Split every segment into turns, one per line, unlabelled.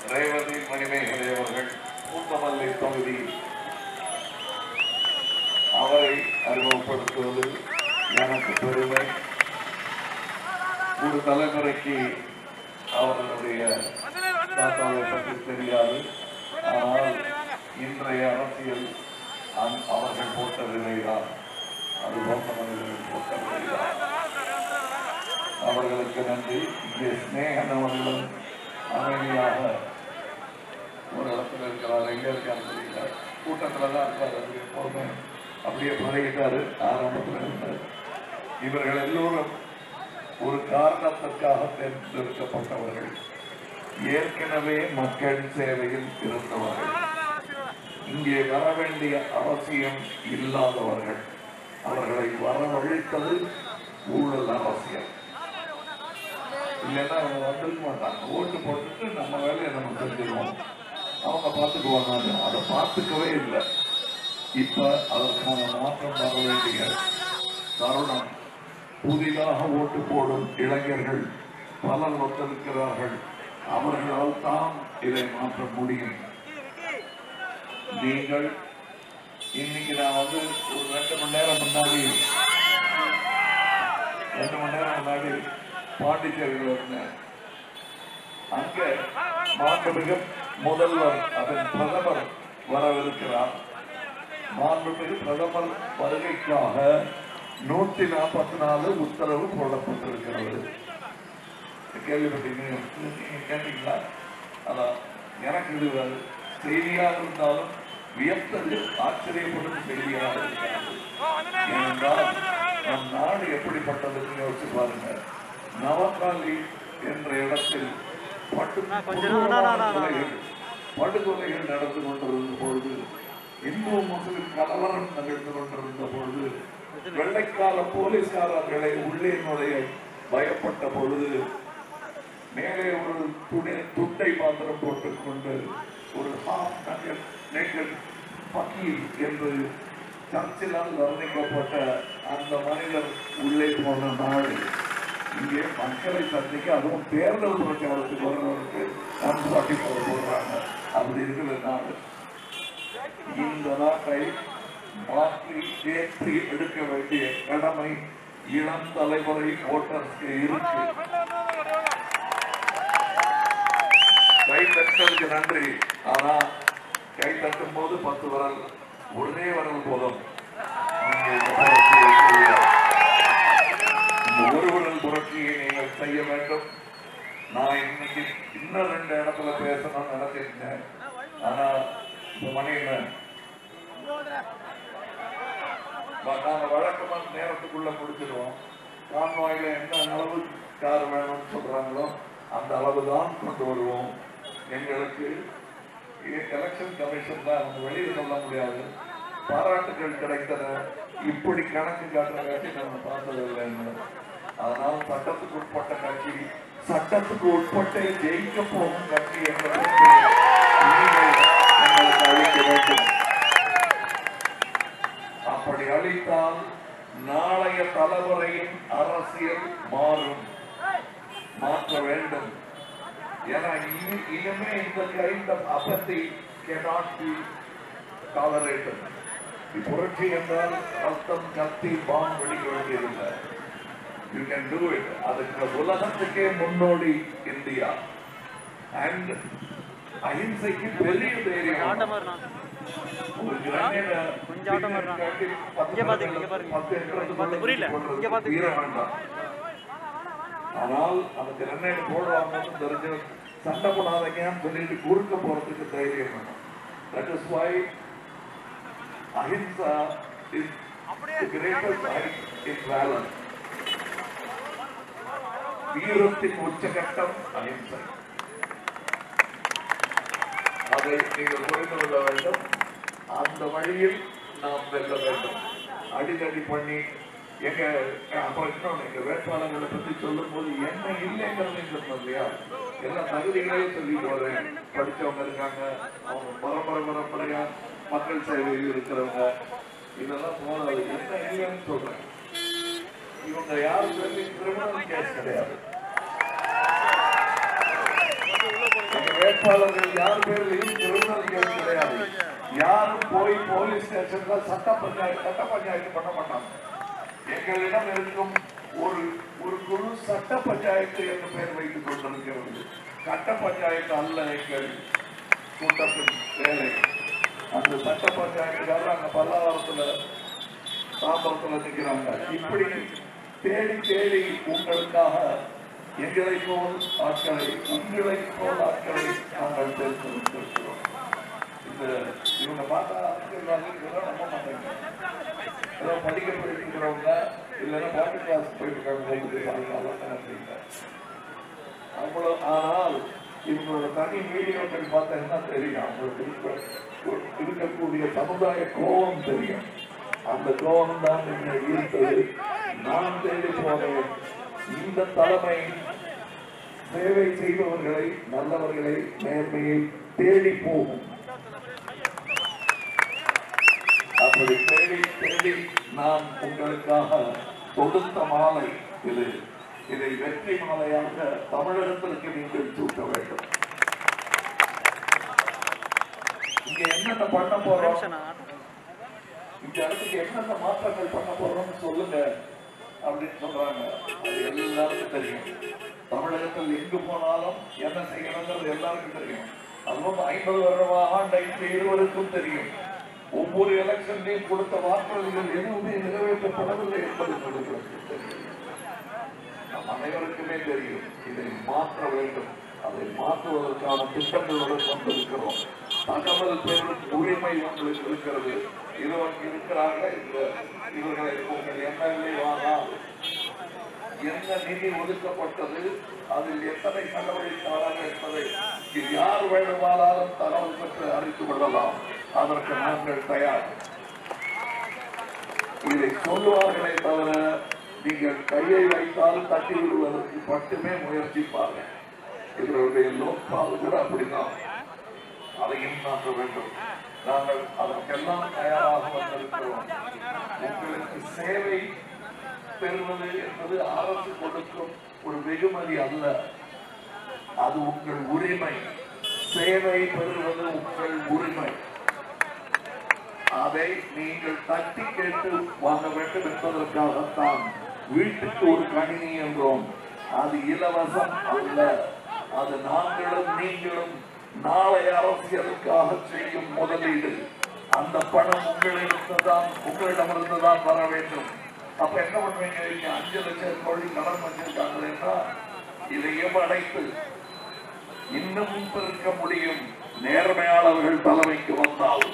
ரேவதி மணிமேகலை அவர்கள் பூந்தமல்லி தொகுதி அவரை அறிமுகப்படுத்துவது எனக்கு பெருமை ஒரு தலைமுறைக்கு அவர்களுடைய தாத்தாவை பற்றி தெரியாது ஆனால் இன்றைய அரசியல் அந்- அவர்கள் போட்ட விதைதான் அது போன்ற மனிதர்கள் போட்ட விதைதான் அவர்களுக்கு நன்றி இங்கே ஸ்நேகன் அவர்களும் அமைதியாக ஒரு இடத்துல இருக்கிறார் எங்க இருக்காரு தெரியல கூட்டத்துல தான் இருக்காரு அது எப்போதுமே அப்படியே பழகிட்டாரு ஆரம்பத்தில் இருந்தார் இவர்கள் எல்லோரும் ஒரு காரணத்திற்காக தேர்ந்தெடுக்கப்பட்டவர்கள் ஏற்கனவே மக்கள் சேவையில் இருந்தவர்கள் இங்கே வர வேண்டிய அவசியம் இல்லாதவர்கள் அவர்களை வரவழைத்தது ஊழல் அவசியம் இல்லைன்னா அவங்க வந்துருக்க மாட்டாங்க ஓட்டு போட்டுட்டு நம்ம வேலையை நம்ம செஞ்சிருவோம் அவங்க பார்த்துக்குவாங்க அதை பார்த்துக்கவே இல்லை இப்ப அதற்கான மாற்றம் வர வேண்டிய தருணம் புதிதாக ஓட்டு போடும் இளைஞர்கள் பலர் ஒத்திருக்கிறார்கள் அவர்களால் தான் இதை மாற்ற முடியும் நீங்கள் இன்னைக்கு நான் வந்து ஒரு ரெண்டு மணி நேரம் முன்னாடி ரெண்டு மணி நேரம் முன்னாடி பாண்டிச்சேரியில் இருந்தேன் அங்க மாண்புமிகு முதல்வர் அதன் பிரதமர் வரவிருக்கிறார் மாண்புமிகு பிரதமர் வருகைக்காக நூத்தி நாற்பத்தி நாலு உத்தரவு போடப்பட்டிருக்கிறது கேள்விப்பட்டீங்க நீங்க கேட்டீங்களா அதான் எனக்கு இது செய்தியாக இருந்தாலும் வியத்தது ஆச்சரியப்படும் செய்தியாக இருக்கிறது ஏனென்றால் நம் நாடு எப்படிப்பட்டதுன்னு யோசிச்சு பாருங்க நவகாலி என்ற இடத்தில் பட்டு கொடூரமான கொலைகள், படுகொலைகள் நடந்து கொண்டிருந்த பொழுது இந்து முஸ்லிம் கலவரம் நிகழ்ந்து கொண்டிருந்த பொழுது வெள்ளைக்கால போலீஸ்காரர்களை உள்ளே நுழைய பயப்பட்ட பொழுது மேலே ஒரு துணி துட்டை மாத்திரம் போட்டுக்கொண்டு ஒரு ஹாஃப் நகர் நேக்கட் பக்கீல் என்று சர்ச்சிலால் வர்ணிக்கப்பட்ட அந்த மனிதர் உள்ளே போன நாடு இங்கே மக்களை சந்திக்க அதுவும் தேர்தல் பிரச்சாரத்துக்கு வர்றவருக்கு அன்பாட்டி போடுறாங்க அப்படி இருக்கிற நாடு இந்த நாட்டை மாற்றி ஏற்றி எடுக்க வேண்டிய கடமை இளம் தலைமுறை ஓட்டர்ஸ்க்கு இருக்கு கை தட்டலுக்கு நன்றி ஆனா கை தட்டும் போது பத்து விரல் ஒரே விரல் போதும் நீங்க இந்த புரட்சியை செய்ய. இந்த ஒரு விரல் புரட்சியை நீங்கள் செய்ய வேண்டும் நான் இன்னைக்கு இன்னும் ரெண்டு இடத்துல பேசணும்னு நினைச்சிருந்தேன் ஆனா இந்த மணி என்ன வ- நாங்க வழக்கமா நேரத்துக்குள்ள முடிச்சிடுவோம் கான்வாயில என்ன அளவு கார் வேணும்னு சொல்றாங்களோ அந்த அளவு தான் கொண்டு வருவோம் எங்களுக்கு எலெக்ஷன் கமிஷன் தான் அவங்க வெளியில் சொல்ல முடியாது பாராட்டுகள் கிடைத்தன இப்படி கணக்கு காட்டுற கட்சி நம்ம பார்த்ததில்லைன்னு அதனால் சட்டத்துக்கு உட்பட்ட கட்சி சட்டத்துக்கு உட்பட்டே ஜெயிக்க போகும் கட்சி என்பதை நீங்கள் எங்களுக்கு அளிக்க வேண்டும் அப்படி அளித்தால் நாளைய தலைமுறையின் அரசியல் மாறும் மாற்ற வேண்டும் ஏன்னா இனி- இனிமே இந்த கைண்ட் ஆஃப் அப்பத்தி cannot be tolerated புரட்சி என்றால் ரத்தம் கத்தி பாம் வெடிக்க வேண்டியதில்லை யூ கேன் டூ இட் அதுக்கு உலகத்துக்கே முன்னோடி இந்தியா அண்ட் அஹிம்சைக்கு பெரிய தைரியம்
ஆட்டமா இருந்தான்
ஒரு கிரானைட
கொஞ்சம் ஆட்டமா இருந்தான்.
காட்டி பத்து
இங்க பாத்துங்க, இங்க பாருங்க.
பத்து ஏக்கருக்கு
பாத்து- புரியல.
கொள்றது
இங்க பாத்துங்க.
வீர வேண்டாம். ஆனால் அந்த கிரனைட் போடுவாங்கன்னு தெரிஞ்சு சண்டை போடாதீங்கன்னு சொல்லிட்டு குறுக்க போறதுக்கு தைரியம் வேணும் that is why ahimsa is greatest act in valour வீரத்தின் உச்சகட்டம் அஹிம்சை அதை நீங்கள் புரிந்து கொள்ள வேண்டும் அந்த வழியில் நாம் வெல்ல வேண்டும் அடிதடி பண்ணி எங்க அப்புறம் இன்னொன்று எங்க வேட்பாளர்களை பத்தி சொல்லும் போது என்ன இல்லைங்கிறது சொன்னோம் இல்லையா எல்லா தகுதிகளையும் சொல்லிட்டு வரேன் படிச்சவங்க இருக்காங்க அவங்க பரம்பரை பரம்பரையா மக்கள் சேவையில் இருக்கிறவங்க இதெல்லாம் போனது என்ன இல்லைன்னு சொல்றேன் இவங்க யாரும் கிரிமினல் கேஸ் கிடையாது எங்க வேட்பாளர் வேட்பாளர்கள் யார் பேர்லையும் கிரிமினல் கிடையாது யாரும் போய் போலீஸ் ஸ்டேஷன்ல சட்ட பஞ்சாயத்து சட்ட பஞ்சாயத்து பண்ண மாட்டாங்க எங்களிடம் இருக்கும் ஒரு ஒரு குழு சட்ட பஞ்சாயத்து என்று பெயர் வைத்துக் கொண்டிருக்கிறது சட்ட பஞ்சாயத்து அல்ல எங்கள் கூட்டத்தின் வேலை அந்த சட்ட பஞ்சாயத்துக்காக அங்க பல்லாவரத்துல தாம்பரத்துல நிற்கிறாங்க இப்படி தேடி தேடி உங்களுக்காக எங்களை போல் ஆட்களை உங்களை போல் ஆட்களை நாங்கள் தேர்ந்தெடுத்திருக்கிறோம் இந்த இவங்க பார்த்தா அரசியல்வாதி இதெல்லாம் நம்ப மாட்டாங்க ஏதோ படிக்க போயிருக்கிறவங்க இல்லைன்னா பாட்டு கிளாஸ் போயிருக்காங்க அவ்வளவு ஆனால் இவங்களோட தனி வீடியோக்கள் பார்த்தா என்ன தெரியும் அவங்களுக்கு இருக்க- இருக்கக்கூடிய சமுதாய கோபம் தெரியும் அந்த கோபம் தான் என்னை ஈர்த்தது நான் தேடி போனேன் இந்த தலைமை சேவை செய்பவர்களை நல்லவர்களை நேர்மையை தேடி போகும் அப்படி தேடி தேடி நான் உங்களுக்காக தொடுத்த மாலை இது இதை வெற்றி மாலையாக தமிழகத்திற்கு நீங்கள் சூட்ட வேண்டும் இங்க என்னென்ன பண்ண போறோம் இந்த இடத்துக்கு என்னென்ன மாற்றங்கள் பண்ண போறோம்னு சொல்லுங்க அப்படின்னு சொல்றாங்க அது எல்லாருக்கும் தெரியும் தமிழகத்தில் எங்கு போனாலும் என்ன செய்யணுங்கிறது எல்லாருக்கும் தெரியும் அதுவும் ஐம்பது வருடமா ஆண்ட இந்த இருவருக்கும் தெரியும் ஒவ்வொரு எலெக்ஷன்லையும் கொடுத்த வாக்குறுதிகள் எதுவுமே நிறைவேற்றப்படவில்லை என்பது உங்களுக்கு தெரியும் நம் அனைவருக்குமே தெரியும் இதை மாற்ற வேண்டும் அதை மாற்றுவதற்கான திட்டங்களுடன் வந்திருக்கிறோம் தகவல் பெறும் உரிமை உங்களுக்கு இருக்கிறது இருவருக்கு இருக்கிறாங்க இந்த இவர்களை உங்கள் எம்எல்ஏ வாங்க என்ன நிதி ஒதுக்கப்பட்டது அதில் எத்தனை செலவழித்தார்கள் என்பதை இது யார் வேண்டுமானாலும் தகவல் பெற்று அறிந்து கொள்ளலாம் அதற்கு நாங்கள் தயார் இதை சொல்லுவார்களே தவிர நீங்கள் கையை வைத்தால் தட்டி விடுவதற்கு மட்டுமே முயற்சிப்பார்கள் இவர்களுடைய லோக்பால் கூட அப்படிதான் அதையும் மாற்ற வேண்டும் நாங்கள் அதற்கெல்லாம் தயாராக வந்திருக்கிறோம் உங்களுக்கு சேவை பெறுவது என்பது அரசு கொடுக்கும் ஒரு வெகுமதி அல்ல அது உங்கள் உரிமை சேவை பெறுவது உங்கள் உரிமை அதை நீங்கள் தட்டி கேட்டு வாங்க வேண்டும் என்பதற்காகத்தான் வீட்டுக்கு ஒரு கணினி என்றோம் அது இலவசம் அல்ல அது நாங்களும் நீங்களும் நாளை அரசியலுக்காக செய்யும் முதலீடு அந்த பணம் உங்களிடத்து தான் உங்களிடமிருந்து தான் வர வேண்டும் அப்ப என்ன பண்ணுவீங்க நீங்க அஞ்சு லட்சம் கோடி கடன் வச்சிருக்காங்களேன்னா இதையும் அடைத்து இன்னும் பெருக்க முடியும் நேர்மையாளர்கள் தலைமைக்கு வந்தால்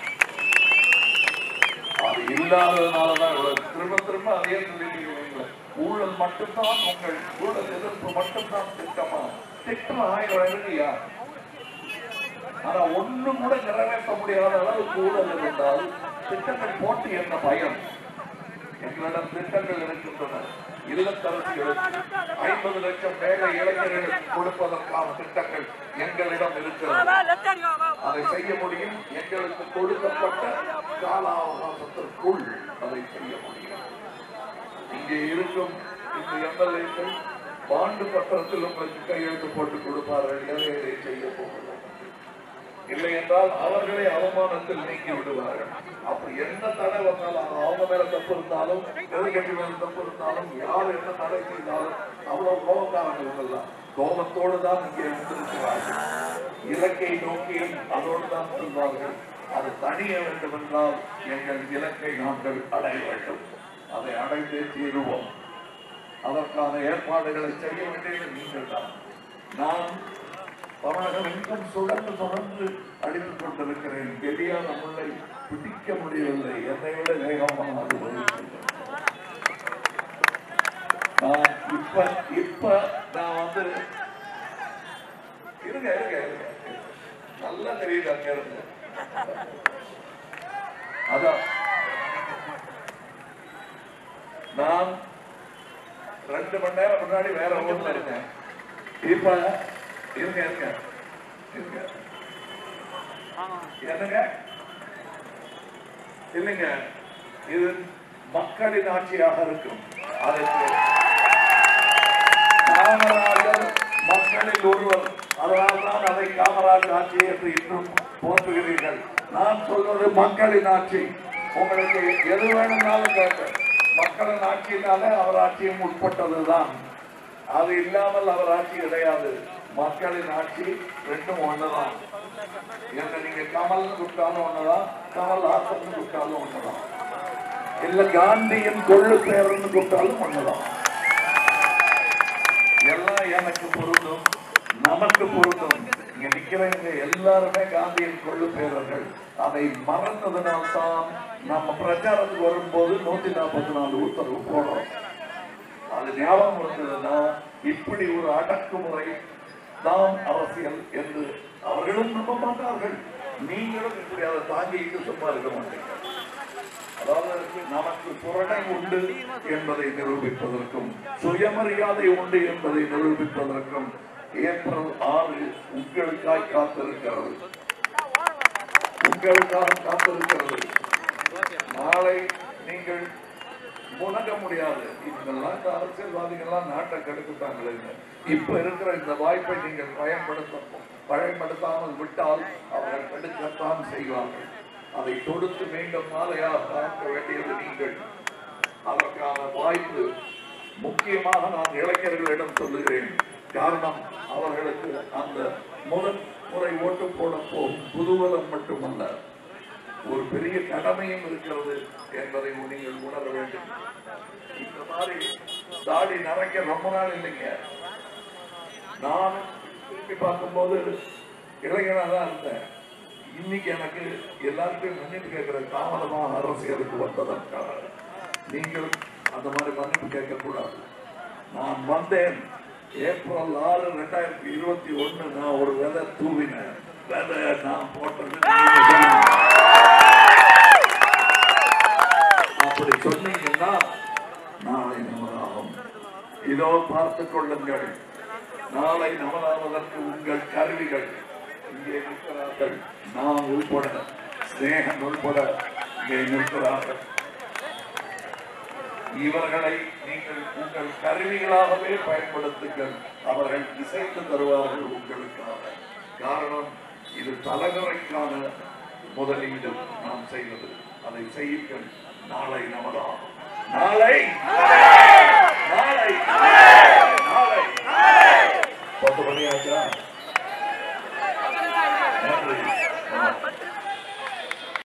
அது இல்லாததுனாலதான் இவ்வளவு திரும்ப திரும்ப அதே சொல்லிட்டு ஊழல் மட்டும்தான் உங்கள் ஊழல் எதிர்ப்பு மட்டும்தான் திட்டமா திட்டம் ஆயிரம் இருக்குயா ஆனா ஒண்ணு கூட நிறைவேற்ற முடியாத அளவுக்கு ஊழல் இருந்தால் திட்டங்கள் போட்டு என்ன பயம் எங்களிடம் திட்டங்கள் இருக்கின்றன இல்லத்தரசிகளுக்கு ஐம்பது லட்சம் வேலை இளைஞர்களுக்கு கொடுப்பதற்கான திட்டங்கள் எங்களிடம் இருக்கிறது அதை செய்ய முடியும் எங்களுக்கு கொடுக்கப்பட்ட கால அவகாசத்திற்குள் அதை செய்ய முடியும் இங்கே இருக்கும் இந்த எம்எல்ஏக்கள் பாண்டு பத்திரத்தில் உங்களுக்கு கையெழுத்து போட்டு கொடுப்பார்கள் எதை எதை செய்ய போகிறோம் இல்லை என்றால் அவர்களை அவமானத்தில் நீக்கி விடுவார்கள் அப்ப என்ன தடை வந்தாலும் அது அவங்க மேல தப்பு இருந்தாலும் எதிர்கட்சி மேல தப்பு இருந்தாலும் யார் என்ன தடை செய்தாலும் அவ்வளவு கோபக்காரங்கள் இவங்கெல்லாம் கோபத்தோடு தான் இங்கே வந்திருக்கிறார்கள் இலக்கை நோக்கியும் அதோடு தான் செல்வார்கள் அது தணிய வேண்டும் என்றால் எங்கள் இலக்கை நாங்கள் அடைய வேண்டும் அதை அடைந்தே தீருவோம் அதற்கான ஏற்பாடுகளை செய்ய வேண்டியது நீங்கள் தான் நான் தமிழகம் எங்கும் சுழன்று தொடர்ந்து அடித்துக் கொண்டிருக்கிறேன் கெடியான முல்லை பிடிக்க முடியவில்லை என்னை விட வேகமாக அது வருகிறது. நான் இப்ப இப்ப நான் வந்து இருங்க இருங்க இருங்க நல்லா தெரியுது அங்க இருந்து அதான் நான் ரெண்டு மணி நேரம் முன்னாடி வேற ஊர்ல இருந்தேன் இப்ப இருங்க இருங்க இருங்க என்னங்க இல்லைங்க இது மக்களின் ஆட்சியாக இருக்கும் அதற்கு காமராஜர் மக்களில் ஒருவர் அதனால்தான் அதை காமராஜ் ஆட்சி என்று இன்னும் போற்றுகிறீர்கள் நான் சொல்வது மக்களின் ஆட்சி உங்களுக்கு எது வேணும்னாலும் கேட்க மக்களின் ஆட்சினாலே அவர் ஆட்சியும் உட்பட்டதுதான் அது இல்லாமல் அவர் ஆட்சி கிடையாது மக்களின் ஆட்சி ரெண்டும் ஒண்ணுதான் என்ன நீங்க கமல்னு கூப்பிட்டாலும் ஒண்ணுதான் கமல் ஹாசன் கூப்பிட்டாலும் ஒண்ணுதான் இல்ல காந்தியின் கொள்ளு பேரன்னு கூப்பிட்டாலும் ஒண்ணுதான் எல்லாம் எனக்கு பொருந்தும் நமக்கு பொருந்தும் இங்க நிக்கிறவங்க எல்லாருமே காந்தியின் கொள்ளு பேரர்கள் அதை மறந்ததுனால்தான் நம்ம பிரச்சாரத்துக்கு வரும்போது நூத்தி நாற்பத்தி நாலு உத்தரவு போடுறோம் அது ஞாபகம் இருந்ததுன்னா இப்படி ஒரு அடக்குமுறை தான் அரசியல் என்று அவர்களும் நம்ப மாட்டார்கள் நீங்களும் இப்படி அதை தாங்கிட்டு சும்மா இருக்க மாட்டீங்க அதாவது நமக்கு புரணை உண்டு என்பதை நிரூபிப்பதற்கும் சுயமரியாதை உண்டு என்பதை நிரூபிப்பதற்கும் ஏப்ரல் ஆறு உங்களுக்காய் காத்திருக்கிறது உங்களுக்காக காத்திருக்கிறது நாளை நீங்கள் முணங்க முடியாது இவங்கெல்லாம் இந்த அரசியல்வாதிகள்லாம் நாட்டை கெடுத்துட்டாங்களே இப்ப இருக்கிற இந்த வாய்ப்பை நீங்கள் பயன்படுத்த பயன்படுத்தாமல் விட்டால் அவர்கள் கெடுக்கத்தான் செய்வார்கள் அதை தொடுத்து மீண்டும் மாலையாக பார்க்க வேண்டியது நீங்கள் அதற்கான வாய்ப்பு முக்கியமாக நான் இளைஞர்களிடம் சொல்லுகிறேன் காரணம் அவர்களுக்கு அந்த முதல் முறை ஓட்டு போட போகும் புதுவலம் மட்டுமல்ல ஒரு பெரிய கடமையும் இருக்கிறது என்பதை நீங்கள் உணர வேண்டும் இந்த மாதிரி தாடி நரைக்க ரொம்ப நாள் இல்லைங்க நான் திரும்பி பார்க்கும்போது இளைஞனா தான் இருந்தேன் இன்னைக்கு எனக்கு எல்லாருக்கும் மன்னிப்பு கேட்கிற தாமதமாக அரசியலுக்கு வந்ததற்காக நீங்கள் அந்த மாதிரி மன்னிப்பு கேட்கக்கூடாது நான் வந்தேன் ஏப்ரல் ஆறு ரெண்டாயிரத்தி இருபத்தி ஒண்ணு நான் ஒரு விதை தூவினேன் விதை நான் போட்டது நீங்க சொல்லுங்க. அப்படி சொன்னீங்கன்னா நாளை நமதாகும் இதோ பார்த்துக் கொள்ளுங்கள் நாளை நமதாவதற்கு உங்கள் கருவிகள் இங்கே நிற்கிறார்கள் நான் உள்பட ஸ்நேகன் உள்பட இங்கே நிற்கிறார்கள் இவர்களை நீங்கள் உங்கள் கருவிகளாகவே பயன்படுத்துங்கள் அவர்கள் இசைத்து தருவார்கள் உங்களுக்காக காரணம் இது தலைமுறைக்கான முதலீடு நாம் செய்வது அதை செய்யுங்கள் நாளை நமதாகும் நாளை நாளை